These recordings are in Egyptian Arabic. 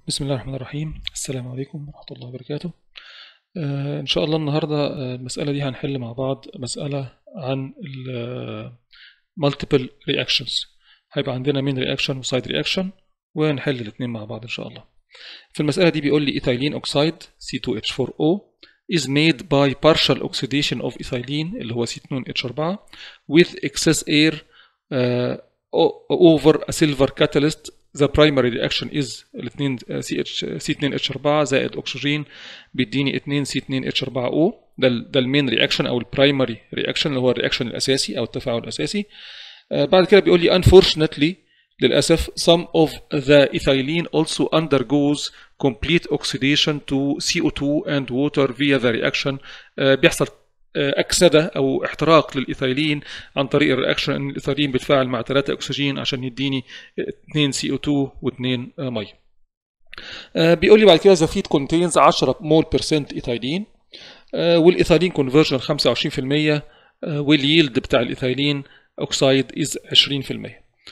بسم الله الرحمن الرحيم السلام عليكم ورحمة الله وبركاته آه إن شاء الله النهاردة آه، المسألة دي هنحل مع بعض مسألة عن ال آه، multiple reactions هيبقى عندنا main reaction و side reaction ونحل الاتنين مع بعض إن شاء الله في المسألة دي بيقول لي ethylene oxide C2H4O is made by partial oxidation of ethylene اللي هو C2H4 with excess air uh, over a silver catalyst the primary reaction is الاثنين CH C2H4 زائد أكسجين بيديني 2 C2H4O ده ال ده المين رياكشن أو البرايمري رياكشن اللي هو الرياكشن الأساسي أو التفاعل الأساسي آه، بعد كده بيقول لي unfortunately للأسف some of the ethylene also undergoes complete oxidation to CO2 and water via the reaction آه، بيحصل آه، أكسدة أو احتراق للإيثايلين عن طريق الرياكشن إن الإيثايلين بيتفاعل مع 3 أكسجين عشان يديني 2 CO2 و2 مية. آه، بيقول لي بعد كده the feed contains 10 مول برسنت إيثايلين آه، والإيثايلين conversion 25% آه، والييلد بتاع الإيثايلين أوكسايد is 20%.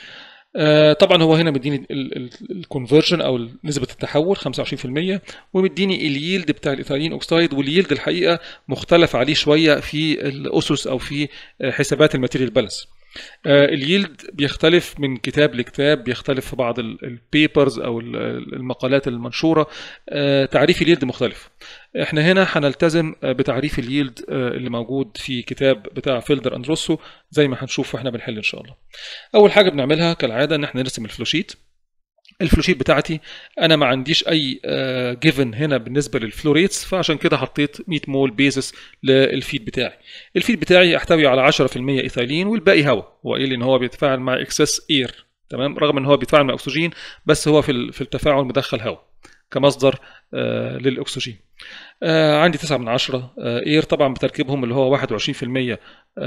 آه، طبعا هو هنا مديني الكونفرجن او نسبه التحول 25% ومديني الييلد بتاع الايثايلين اوكسايد والييلد الحقيقه مختلف عليه شويه في الاسس او في آه، حسابات الماتيريال بالانس الييلد بيختلف من كتاب لكتاب بيختلف في بعض البيبرز او ال- المقالات المنشوره آه، تعريف الييلد مختلف احنا هنا هنلتزم آه، بتعريف الييلد آه، اللي موجود في كتاب بتاع فيلدر اند روسو زي ما هنشوف واحنا بنحل ان شاء الله اول حاجه بنعملها كالعاده ان احنا نرسم الفلوشيت الفلوشيت بتاعتي انا ما عنديش اي جيفن هنا بالنسبه للفلوريتس فعشان كده حطيت 100 مول بيزس للفيد بتاعي الفيد بتاعي يحتوي على 10% ايثايلين والباقي هواء هو قايل لي ان هو بيتفاعل مع اكسس اير تمام رغم ان هو بيتفاعل مع اكسجين بس هو في ال- في التفاعل مدخل هواء كمصدر آه، للاكسجين آه، عندي 9 من 10 اير طبعا بتركيبهم اللي هو 21%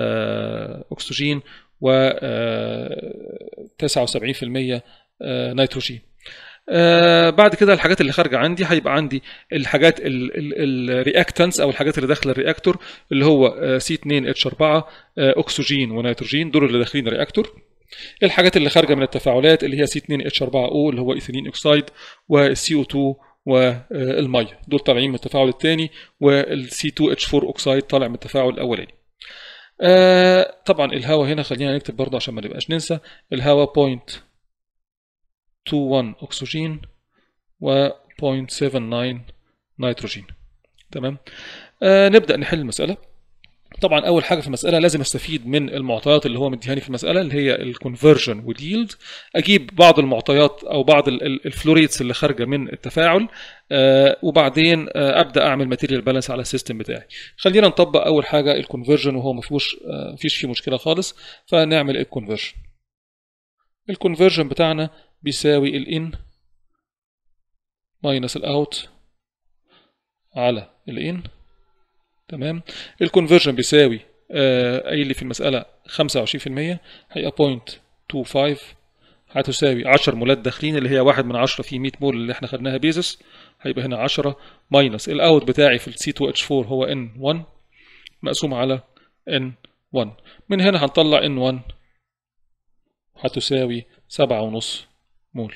آه، اكسجين و آه، 79% آه، نيتروجين آه بعد كده الحاجات اللي خارجه عندي هيبقى عندي الحاجات الرياكتنس او الحاجات اللي داخله الرياكتور اللي هو سي 2 اتش 4 اكسجين ونيتروجين دول اللي داخلين الرياكتور الحاجات اللي خارجه من التفاعلات اللي هي سي 2 اتش 4 او اللي هو ايثيلين اوكسايد والسي او 2 والميه دول طالعين من التفاعل الثاني والسي 2 اتش 4 اوكسايد طالع من التفاعل الاولاني آه طبعا الهواء هنا خلينا نكتب برضه عشان ما نبقاش ننسى الهواء بوينت 21 أكسجين و 0.79 نيتروجين تمام آه نبدأ نحل المسألة طبعا أول حاجة في المسألة لازم أستفيد من المعطيات اللي هو مديهاني في المسألة اللي هي الكونفرجن واليلد أجيب بعض المعطيات أو بعض ال- ال- الفلوريتس اللي خارجة من التفاعل آه وبعدين آه أبدأ أعمل ماتيريال بالانس على السيستم بتاعي خلينا نطبق أول حاجة الكونفرجن وهو ما فيهوش آه مفيش فيه مشكلة خالص فنعمل الكونفرجن الكونفرجن بتاعنا بيساوي الان ماينس الاوت على الان تمام الكونفرجن بيساوي آه، قايل لي في المسألة 25% هيبقى 0.25 هتساوي 10 مولات داخلين اللي هي 1 من 10 في 100 مول اللي احنا خدناها بيزس هيبقى هنا 10 ماينس الاوت بتاعي في السي 2 اتش 4 هو ان 1 مقسوم على ان 1 من هنا هنطلع ان 1 هتساوي سبعة ونص مول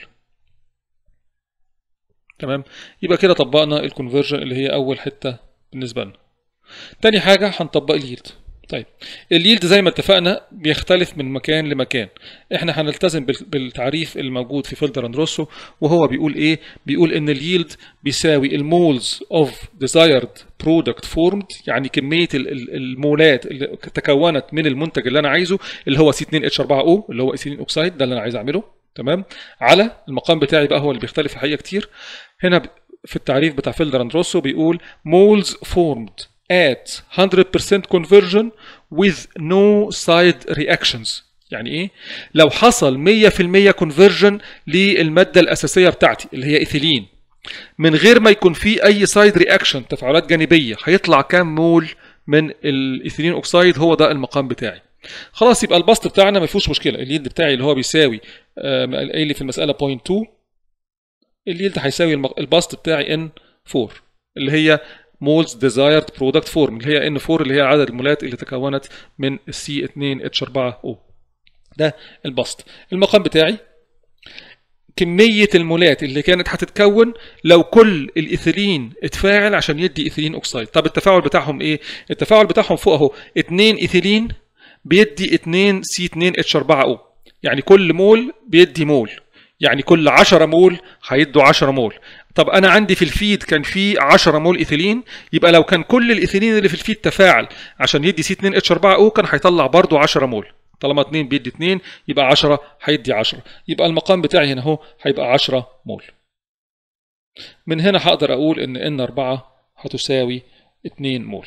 تمام يبقى كده طبقنا الكونفرجن اللي هي أول حتة بالنسبة لنا تاني حاجة هنطبق اليلد طيب اليلد زي ما اتفقنا بيختلف من مكان لمكان احنا هنلتزم بال- بالتعريف الموجود في فيلدر اند روسو وهو بيقول ايه بيقول ان اليلد بيساوي المولز اوف ديزايرد برودكت فورمد يعني كميه ال- ال- المولات اللي تكونت من المنتج اللي انا عايزه اللي هو سي 2 اتش 4 او اللي هو ايثيلين اوكسايد ده اللي انا عايز اعمله تمام على المقام بتاعي بقى هو اللي بيختلف الحقيقه كتير هنا ب- في التعريف بتاع فيلدر اند روسو بيقول moles formed at 100% conversion with no side reactions يعني ايه لو حصل 100% conversion للماده الاساسيه بتاعتي اللي هي ايثيلين من غير ما يكون في اي سايد رياكشن تفاعلات جانبيه هيطلع كام مول من الايثيلين اوكسايد هو ده المقام بتاعي خلاص يبقى البسط بتاعنا ما فيهوش مشكله اليلد بتاعي اللي هو بيساوي آه، قايل لي في المساله 0.2 اليلد هيساوي المق- البسط بتاعي ان 4 اللي هي مولز ديزايرد برودكت فورم اللي هي ان 4 اللي هي عدد المولات اللي تكونت من السي 2 اتش 4 او ده البسط المقام بتاعي كمية المولات اللي كانت هتتكون لو كل الإيثيلين اتفاعل عشان يدي إيثيلين أكسيد طب التفاعل بتاعهم إيه؟ التفاعل بتاعهم فوق أهو 2 إيثيلين بيدي 2 سي 2 اتش 4 او يعني كل مول بيدي مول يعني كل 10 مول هيدوا 10 مول طب انا عندي في الفيد كان في 10 مول ايثيلين يبقى لو كان كل الايثيلين اللي في الفيد تفاعل عشان يدي سي 2 اتش 4 او كان هيطلع برضه 10 مول طالما 2 بيدي 2 يبقى 10 هيدي 10 يبقى المقام بتاعي هنا اهو هيبقى 10 مول من هنا هقدر اقول ان ان 4 هتساوي 2 مول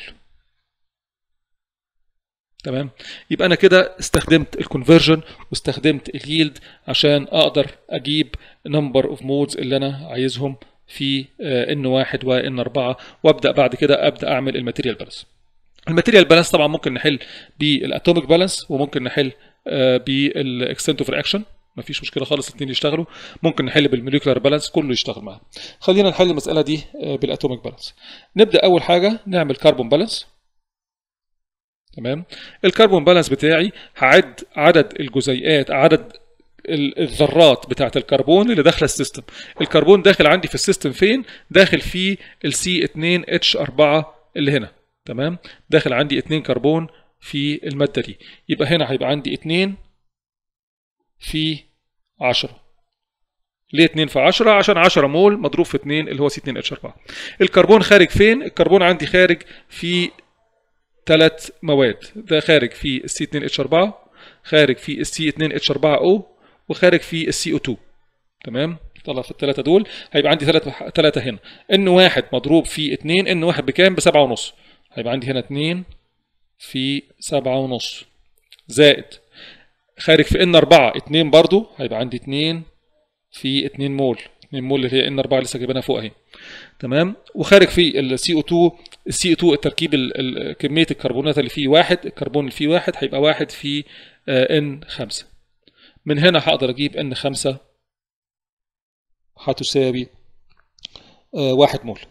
تمام يبقى انا كده استخدمت الكونفرجن واستخدمت اليلد عشان اقدر اجيب نمبر اوف مودز اللي انا عايزهم في ان واحد وان اربعه وابدا بعد كده ابدا اعمل الماتيريال بالانس الماتيريال بالانس طبعا ممكن نحل بالاتوميك بالانس وممكن نحل بالاكستنت اوف رياكشن مفيش مشكله خالص الاثنين يشتغلوا ممكن نحل بالموليكولار بالانس كله يشتغل معاها خلينا نحل المساله دي بالاتوميك بالانس نبدا اول حاجه نعمل كربون بالانس تمام الكربون بالانس بتاعي هعد عدد الجزيئات عدد الذرات بتاعه الكربون اللي داخله السيستم الكربون داخل عندي في السيستم فين داخل في السي 2 اتش 4 اللي هنا تمام داخل عندي 2 كربون في الماده دي يبقى هنا هيبقى عندي 2 في 10 ليه 2 في 10 عشان 10 مول مضروب في 2 اللي هو سي 2 اتش 4 الكربون خارج فين الكربون عندي خارج في ثلاث مواد ده خارج في السي 2 اتش 4 خارج في السي 2 اتش 4 او وخارج في السي او 2 تمام طلع في الثلاثه دول هيبقى عندي ثلاثه ثلاثه هنا ان واحد مضروب في 2 ان واحد بكام ب 7 ونص هيبقى عندي هنا 2 في 7 ونص زائد خارج في ان 4 2 برضو هيبقى عندي 2 في 2 مول 2 مول اللي هي ان 4 لسه جايبينها فوق اهي تمام وخارج في السي او 2 السي او 2 التركيب كميه الكربونات اللي فيه واحد الكربون اللي فيه واحد هيبقى واحد في ان 5 من هنا هقدر اجيب ان 5 هتساوي واحد مول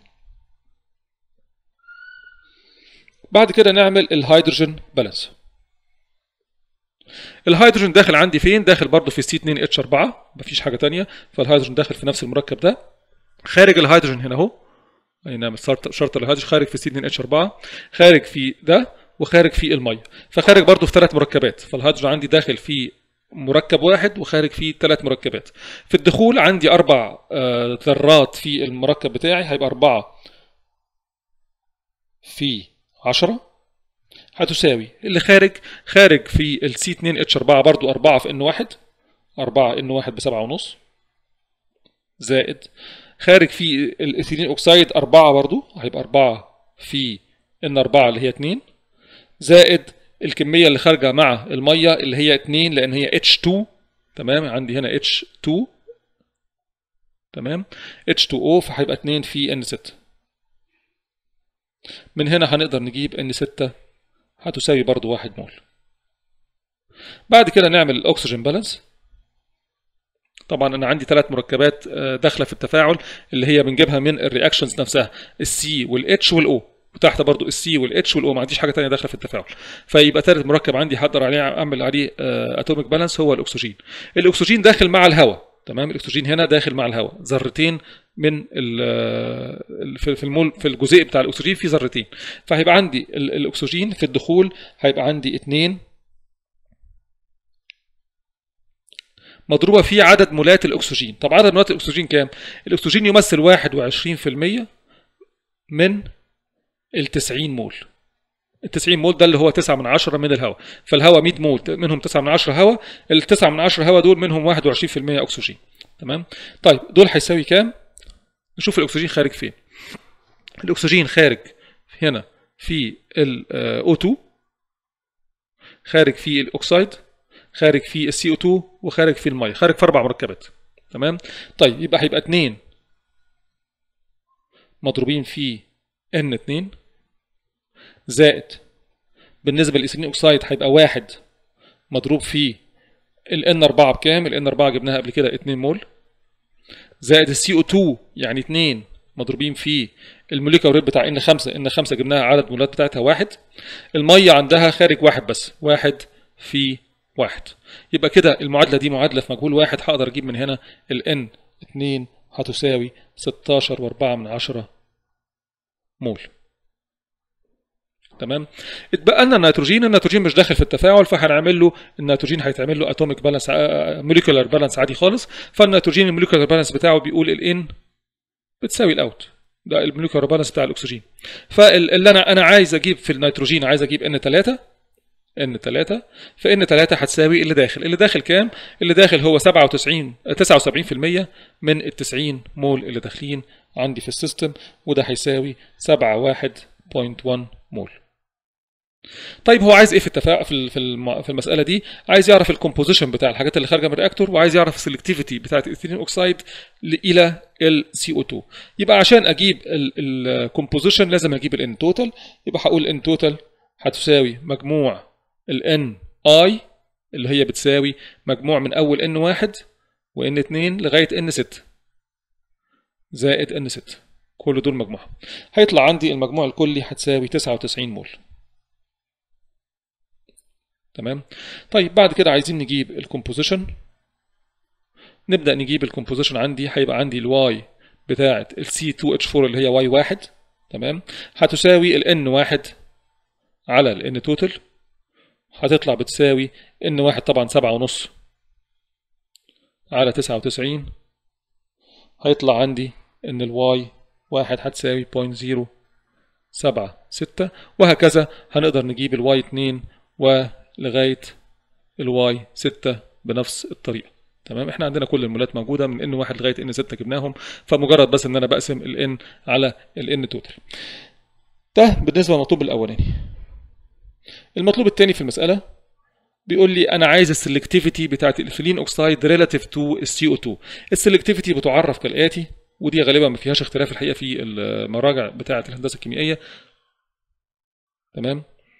بعد كده نعمل الهيدروجين بالانس الهيدروجين داخل عندي فين داخل برضه في سي 2 اتش 4 مفيش حاجه تانية فالهيدروجين داخل في نفس المركب ده خارج الهيدروجين هنا اهو اي نعم شرط شرط الهيدروجين خارج في سي 2 اتش 4 خارج في ده وخارج في الميه فخارج برضه في ثلاث مركبات فالهيدروجين عندي داخل في مركب واحد وخارج فيه ثلاث مركبات في الدخول عندي اربع ذرات في المركب بتاعي هيبقى اربعه في 10 هتساوي اللي خارج خارج في السي 2 اتش 4 برضو 4 في ان 1 4 ان 1 ب 7 ونص زائد خارج في الايثيلين اوكسيد 4 برضو هيبقى 4 في ان 4 اللي هي 2 زائد الكميه اللي خارجه مع الميه اللي هي 2 لان هي H2 تمام عندي هنا H2 تمام H2O فهيبقى 2 في N6 من هنا هنقدر نجيب N6 هتساوي برضو 1 مول بعد كده نعمل الاكسجين بالانس طبعا انا عندي ثلاث مركبات داخله في التفاعل اللي هي بنجيبها من الرياكشنز نفسها السي والاتش والاو وتحت برضو السي والاتش والاو ما عنديش حاجه ثانيه داخله في التفاعل فيبقى ثالث مركب عندي هقدر عليه اعمل عليه اتوميك بالانس هو الاكسجين الاكسجين داخل مع الهواء تمام الاكسجين هنا داخل مع الهواء ذرتين من في المول في الجزيء بتاع الاكسجين في ذرتين فهيبقى عندي الاكسجين في الدخول هيبقى عندي 2 مضروبه في عدد مولات الاكسجين طب عدد مولات الاكسجين كام الاكسجين يمثل 21% من ال 90 مول ال 90 مول ده اللي هو 9 من 10 من الهواء فالهواء 100 مول منهم 9 من 10 هواء ال 9 من 10 هواء دول منهم 21% اكسجين تمام طيب دول هيساوي كام نشوف الاكسجين خارج فين الاكسجين خارج هنا في ال O2 خارج في الاكسيد خارج في السي او 2 وخارج في الميه خارج في اربع مركبات تمام طيب يبقى هيبقى 2 مضروبين في ان 2 زائد بالنسبه للاثنين اوكسايد هيبقى واحد مضروب في ال N4 بكام؟ ال N4 جبناها قبل كده 2 مول زائد ال CO2 يعني 2 مضروبين في الموليكول ريت بتاع N5 N5 جبناها عدد مولات بتاعتها واحد المية عندها خارج واحد بس واحد في واحد يبقى كده المعادله دي معادله في مجهول واحد هقدر اجيب من هنا ال n 2 هتساوي 16 و4 من 10 مول تمام اتبقى لنا النيتروجين النيتروجين مش داخل في التفاعل فهنعمل له النيتروجين هيتعمل له اتوميك بالانس موليكولار بالانس عادي خالص فالنيتروجين الموليكولار بالانس بتاعه بيقول الان بتساوي الاوت ده الموليكولار بالانس بتاع الاكسجين فاللي انا انا عايز اجيب في النيتروجين عايز اجيب ان 3 ان 3 فان 3 هتساوي اللي داخل اللي داخل كام اللي داخل هو 97 79% من ال 90 مول اللي داخلين عندي في السيستم وده هيساوي 71.1 مول طيب هو عايز ايه في التفاعل في في في المساله دي عايز يعرف الكومبوزيشن بتاع الحاجات اللي خارجه من الرياكتور وعايز يعرف السلكتيفيتي بتاعه الاثيلين اوكسيد الى السي او 2 يبقى عشان اجيب الكومبوزيشن لازم اجيب الان توتال يبقى هقول ان توتال هتساوي مجموع الان اي اللي هي بتساوي مجموع من اول ان واحد وان 2 لغايه ان 6 زائد ان 6 كل دول مجموعهم هيطلع عندي المجموع الكلي هتساوي 99 مول تمام طيب بعد كده عايزين نجيب الكومبوزيشن نبدا نجيب الكومبوزيشن عندي هيبقى عندي الواي بتاعه السي 2 اتش 4 اللي هي واي واحد تمام هتساوي الان واحد على الان توتال هتطلع بتساوي ان واحد طبعا سبعة ونص على تسعة وتسعين هيطلع عندي ان الواي واحد هتساوي بوينت زيرو سبعة ستة وهكذا هنقدر نجيب الواي اتنين ولغاية الواي ستة بنفس الطريقة تمام احنا عندنا كل المولات موجودة من ان واحد لغاية ان ستة جبناهم فمجرد بس ان انا بقسم الان على الان توتال ده بالنسبة للمطلوب الاولاني المطلوب الثاني في المسألة بيقول لي انا عايز السلكتيفيتي بتاعت الفلين اوكسايد ريلاتيف تو السي او 2 السلكتيفيتي بتعرف كالاتي ودي غالبا ما فيهاش اختلاف الحقيقه في المراجع بتاعه الهندسه الكيميائيه تمام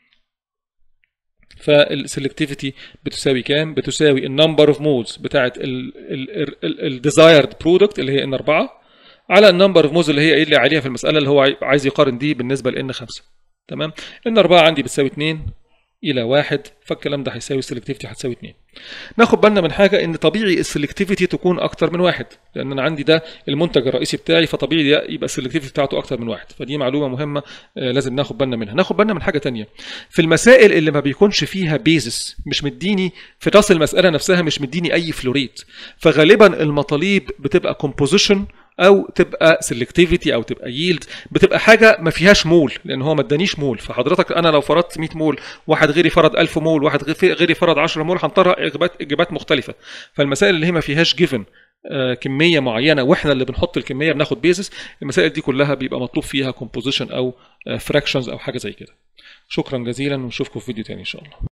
فالسلكتيفيتي بتساوي كام بتساوي النمبر اوف مولز بتاعه الديزايرد برودكت اللي هي ان 4 على النمبر اوف مولز اللي هي اللي عليها في المساله اللي هو عايز يقارن دي بالنسبه لان 5 تمام ان 4 عندي بتساوي 2 الى 1 فالكلام ده هيساوي السلكتيفيتي هتساوي 2 ناخد بالنا من حاجه ان طبيعي السلكتيفيتي تكون اكتر من واحد لان انا عندي ده المنتج الرئيسي بتاعي فطبيعي ده يبقى السلكتيفيتي بتاعته اكتر من واحد فدي معلومه مهمه لازم ناخد بالنا منها ناخد بالنا من حاجه تانية في المسائل اللي ما بيكونش فيها بيزس مش مديني في راس المساله نفسها مش مديني اي فلوريت فغالبا المطالب بتبقى كومبوزيشن او تبقى سلكتيفيتي او تبقى ييلد بتبقى حاجه ما فيهاش مول لان هو ما ادانيش مول فحضرتك انا لو فرضت 100 مول واحد غيري فرض 1000 مول واحد غيري فرض 10 مول هنطرح اجابات اجابات مختلفه فالمسائل اللي هي ما فيهاش جيفن آه كميه معينه واحنا اللي بنحط الكميه بناخد بيزس المسائل دي كلها بيبقى مطلوب فيها كومبوزيشن او فراكشنز او حاجه زي كده شكرا جزيلا ونشوفكم في فيديو تاني ان شاء الله